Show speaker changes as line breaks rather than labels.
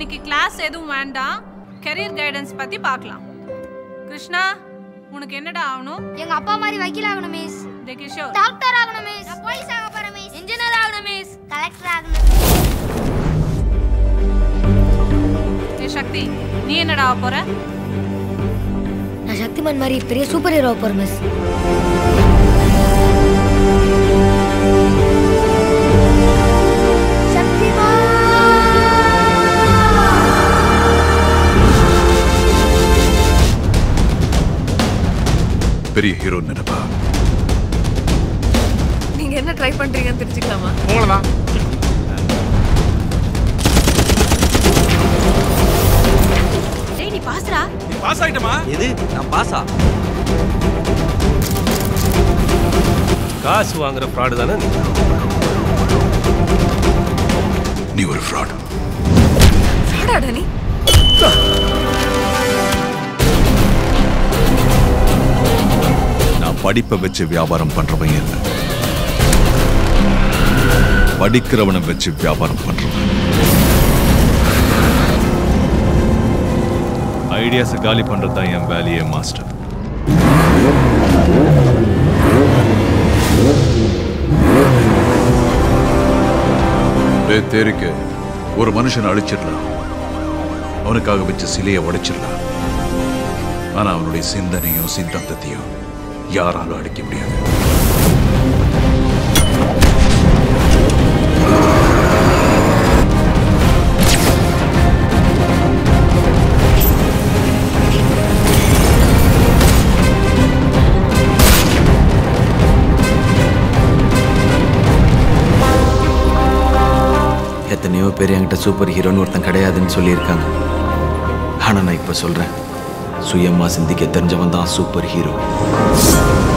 இன்னைக்கு கிளாஸ் எதுவும் வேண்டாம் கெரியர் கைடன்ஸ் பத்தி பார்க்கலாம் கிருஷ்ணா உனக்கு என்னடா ஆகணும்
எங்க அப்பா மாதிரி வக்கீல் ஆகணும் மிஸ்
டே கிஷோர்
டாக்டர் ஆகணும் மிஸ் போலீஸ் ஆக போறேன் மிஸ் இன்ஜினியர் ஆகணும் மிஸ் கலெக்டர் ஆகணும்
ஏ சக்தி நீ என்னடா ஆக போற
நான் சக்திமான் மாதிரி பெரிய சூப்பர் ஹீரோ போறேன் மிஸ்
பெரிய ஹீரோ நினைப்பா
நீங்க என்ன ட்ரை பண்றீங்கன்னு தெரிஞ்சுக்கலாமா
உங்களதான்
டேய் நீ பாஸ்ரா
நீ பாஸ் ஆயிட்டமா
எது நான் பாஸா
காசு வாங்குற ஃப்ராடு தானே நீ
நீ ஒரு ஃப்ராட்
ஃப்ராடாடா நீ
நான் படிப்பை வச்சு வியாபாரம் பண்றவன் இல்லை படிக்கிறவனை வச்சு வியாபாரம் பண்றவன் ஐடியாஸை காலி பண்றது தான் என் வேலையே மாஸ்டர் தேரிக்கு ஒரு மனுஷனை அழிச்சிடலாம் அவனுக்காக வச்ச சிலையை உடைச்சிடலாம் ஆனா அவனுடைய சிந்தனையும் சித்தாந்தத்தையும் யாராலும் அடிக்க முடியாது
எத்தனையோ பேர் என்கிட்ட சூப்பர் ஹீரோன்னு ஒருத்தன் கிடையாதுன்னு சொல்லியிருக்காங்க ஆனா நான் இப்ப சொல்றேன் சுயமா சிந்திக்க தெரிஞ்சவன் தான் சூப்பர் ஹீரோ